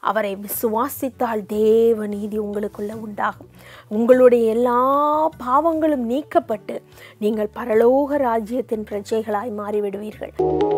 அவரை விசுவாசித்தால் தேவ நீதி உங்களுக்குள்ள உண்டாகும் உங்களுடைய எல்லா பாவங்களும் நீக்கப்பட்டு நீங்கள் பரலோக ராஜ்யத்தின் பிரஜைகளாய் மாறிவிடுவீர்கள்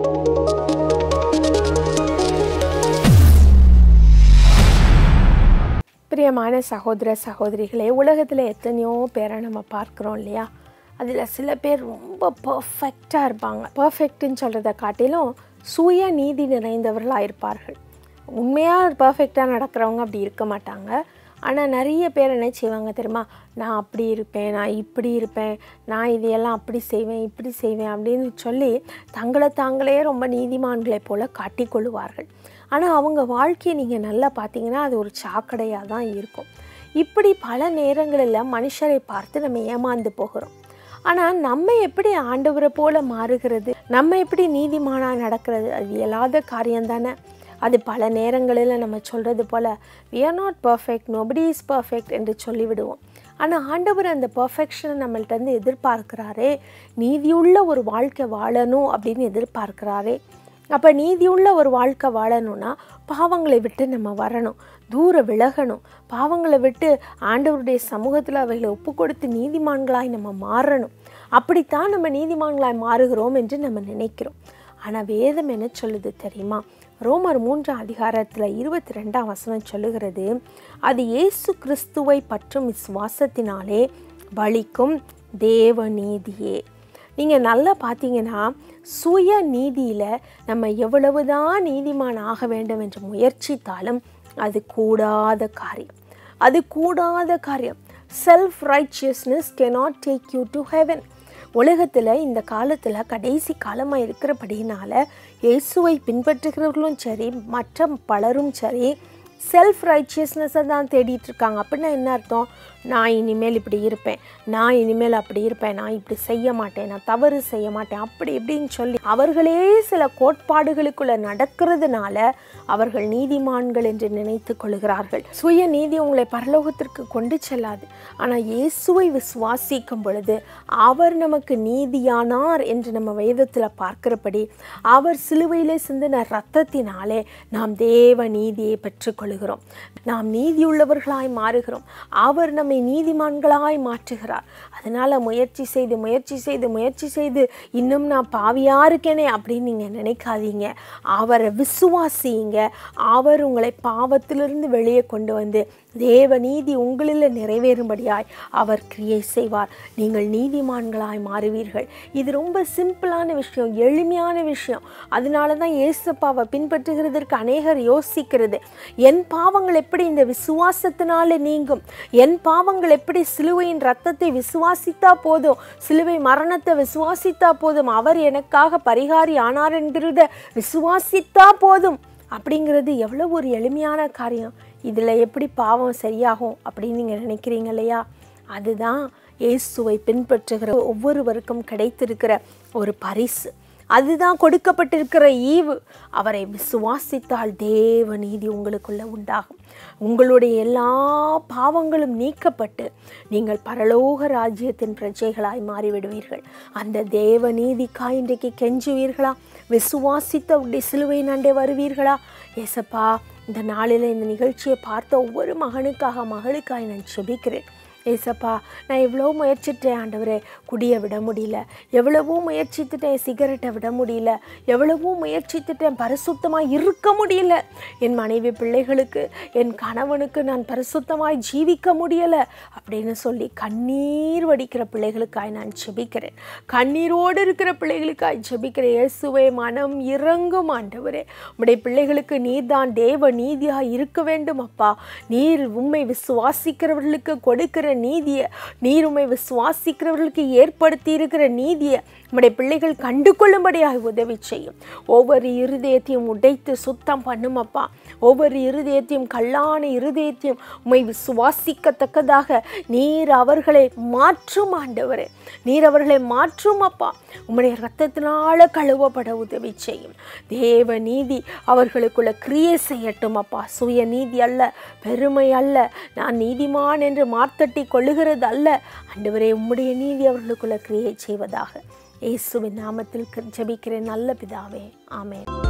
பிரியமான சகோதர சகோதரிகளே உலகத்தில் எத்தனையோ பேரை நம்ம பார்க்குறோம் இல்லையா அதில் சில பேர் ரொம்ப பர்ஃபெக்டாக இருப்பாங்க பர்ஃபெக்ட்னு சொல்கிறத காட்டிலும் சுய நீதி நிறைந்தவர்களாக இருப்பார்கள் உண்மையாக பர்ஃபெக்டாக நடக்கிறவங்க அப்படி இருக்க மாட்டாங்க ஆனால் நிறைய பேர் என்ன செய்வாங்க தெரியுமா நான் அப்படி இருப்பேன் நான் இப்படி இருப்பேன் நான் இதையெல்லாம் அப்படி செய்வேன் இப்படி செய்வேன் அப்படின்னு சொல்லி தங்களை தாங்களே ரொம்ப நீதிமான்களைப் போல காட்டிக்கொள்ளுவார்கள் ஆனால் அவங்க வாழ்க்கையை நீங்கள் நல்லா பார்த்தீங்கன்னா அது ஒரு சாக்கடையாக தான் இருக்கும் இப்படி பல நேரங்களில் மனுஷரை பார்த்து நம்ம ஏமாந்து போகிறோம் ஆனால் நம்ம எப்படி ஆண்டவரை போல மாறுகிறது நம்ம எப்படி நீதிமானாக நடக்கிறது அது இயலாத காரியம் தானே அது பல நேரங்களில் நம்ம சொல்கிறது போல் we are not perfect nobody is perfect என்று சொல்லிவிடுவோம் ஆனால் ஆண்டவர் அந்த பர்ஃபெக்ஷனை நம்மள்ட்ட இருந்து எதிர்பார்க்கிறாரே நீதியுள்ள ஒரு வாழ்க்கை வாழணும் அப்படின்னு எதிர்பார்க்கிறாரே அப்போ நீதியுள்ள ஒரு வாழ்க்கை வாழணும்னா பாவங்களை விட்டு நம்ம வரணும் தூர விலகணும் பாவங்களை விட்டு ஆண்டவருடைய சமூகத்தில் அவைகளை ஒப்பு கொடுத்து நீதிமான்களாய் நம்ம மாறணும் அப்படித்தான் நம்ம நீதிமான்களாய் மாறுகிறோம் என்று நம்ம நினைக்கிறோம் ஆனால் வேதம் என்ன சொல்லுது தெரியுமா ரோமர் மூன்றாம் அதிகாரத்தில் இருபத்தி ரெண்டாம் வசனம் சொல்லுகிறது அது இயேசு கிறிஸ்துவை பற்றும் விசுவாசத்தினாலே பலிக்கும் தேவ நீதியே நீங்கள் நல்லா பார்த்தீங்கன்னா சுய நீதியில் நம்ம எவ்வளவுதான் நீதிமான் ஆக வேண்டும் என்று முயற்சித்தாலும் அது கூடாத காரியம் அது கூடாத காரியம் self righteousness cannot take you to heaven உலகத்தில் இந்த காலத்தில் கடைசி காலமாக இருக்கிறபடினால இயேசுவை பின்பற்றுகிறவர்களும் சரி மற்ற பலரும் சரி செல்ஃப் ரைச்சியஸ்னஸை தான் தேடிட்டு இருக்காங்க அப்படின்னா என்ன அர்த்தம் நான் இனிமேல் இப்படி இருப்பேன் நான் இனிமேல் அப்படி இருப்பேன் நான் இப்படி செய்ய மாட்டேன் நான் தவறு செய்ய மாட்டேன் அப்படி இப்படின்னு சொல்லி அவர்களே சில கோட்பாடுகளுக்குள்ள நடக்கிறதுனால அவர்கள் நீதிமான்கள் என்று நினைத்து கொள்கிறார்கள் சுய நீதி உங்களை பரலோகத்திற்கு கொண்டு செல்லாது ஆனால் இயேசுவை விசுவாசிக்கும் பொழுது அவர் நமக்கு நீதியானார் என்று நம்ம வேதத்தில் பார்க்கிறபடி அவர் சிலுவையிலே சிந்தின ரத்தத்தினாலே நாம் தேவ நீதியை பெற்றுக்கொள்கிறோம் நாம் நீதியுள்ளவர்களாய் மாறுகிறோம் அவர் நம்மை நீதிமான்களாய் மாற்றுகிறார் அதனால் முயற்சி செய்து முயற்சி செய்து முயற்சி செய்து இன்னும் நான் பாவியா இருக்கேனே அப்படின்னு நீங்கள் நினைக்காதீங்க அவரை விசுவாசிங்க அவர் உங்களை பாவத்திலிருந்து வெளியே கொண்டு வந்து தேவ நீதி உங்களில் நிறைவேறும்படியாய் அவர் கிரியை செய்வார் நீங்கள் நீதிமான்களாய் மாறுவீர்கள் இது ரொம்ப சிம்பிளான விஷயம் எளிமையான விஷயம் அதனால தான் ஏசப்பாவை பின்பற்றுகிறதற்கு அநேகர் யோசிக்கிறது என் பாவங்கள் எப்படி இந்த விசுவாசத்தினால நீங்கும் என் பாவங்கள் எப்படி சிலுவையின் ரத்தத்தை விசுவாசித்தா போதும் சிலுவை மரணத்தை விசுவாசித்தா போதும் அவர் எனக்காக பரிகாரி ஆனார் என்கிறத விசுவாசித்தா போதும் அப்படிங்கிறது எவ்வளோ ஒரு எளிமையான காரியம் இதில் எப்படி பாவம் சரியாகும் அப்படின்னு நீங்கள் நினைக்கிறீங்க இல்லையா அதுதான் இயேசுவை பின்பற்றுகிற ஒவ்வொருவருக்கும் கிடைத்திருக்கிற ஒரு பரிசு அதுதான் கொடுக்கப்பட்டிருக்கிற ஈவு அவரை விசுவாசித்தால் தேவ நீதி உங்களுக்குள்ள உண்டாகும் உங்களுடைய எல்லா பாவங்களும் நீக்கப்பட்டு நீங்கள் பரலோக ராஜ்யத்தின் பிரஜைகளாய் மாறிவிடுவீர்கள் அந்த தேவ நீதிக்காய் இன்றைக்கு கெஞ்சுவீர்களா விசுவாசித்த உடைய சிலுவை நண்டே வருவீர்களா ஏசப்பா இந்த நாளில் இந்த நிகழ்ச்சியை பார்த்த ஒவ்வொரு மகனுக்காக மகளுக்காய் நான் செபிக்கிறேன் ஏசப்பா நான் எவ்வளோ முயற்சிட்டேன் ஆண்டவரே குடியை விட முடியல எவ்வளவோ முயற்சித்துட்டேன் சிகரெட்டை விட முடியல எவ்வளவோ முயற்சித்துட்டேன் பரிசுத்தமாக இருக்க முடியல என் மனைவி பிள்ளைகளுக்கு என் கணவனுக்கு நான் பரிசுத்தமாய் ஜீவிக்க முடியலை அப்படின்னு சொல்லி கண்ணீர் வடிக்கிற பிள்ளைகளுக்காய் நான் ஜெபிக்கிறேன் கண்ணீரோடு இருக்கிற பிள்ளைகளுக்காய் ஜெபிக்கிறேன் இயேசுவே மனம் இறங்கும் ஆண்டவரே உம்முடைய பிள்ளைகளுக்கு நீர்தான் தேவ நீதியாக இருக்க வேண்டும் அப்பா நீர் உம்மை விசுவாசிக்கிறவர்களுக்கு கொடுக்கிற நீதியை நீர் உம்மை விசுவாசிக்கிறவர்களுக்கு ஏற்படுத்தி இருக்கிற நீதியை நம்முடைய பிள்ளைகள் கண்டு கொள்ளும்படியாக உதவி செய்யும் ஒவ்வொரு இருதயத்தையும் உடைத்து சுத்தம் பண்ணும் அப்பா ஒவ்வொரு இருதயத்தையும் கல்லான இருதயத்தையும் உம்மை விசுவாசிக்கத்தக்கதாக நீர் அவர்களை மாற்றும் ஆண்டவரே நீர் அவர்களை மாற்றும் அப்பா உம்முடைய ரத்தத்தினால கழுவப்பட உதவி செய்யும் தேவ நீதி அவர்களுக்குள்ள கிரியை செய்யட்டும் அப்பா சுய நீதி அல்ல பெருமை அல்ல நான் நீதிமான் என்று மார்த்தட்டி கொள்ளுகிறது அல்ல ஆண்டவரே உம்முடைய நீதி அவர்களுக்குள்ள கிரியை செய்வதாக இயேசுவின் நாமத்தில் ஜெபிக்கிறேன் நல்ல பிதாவே ஆமென்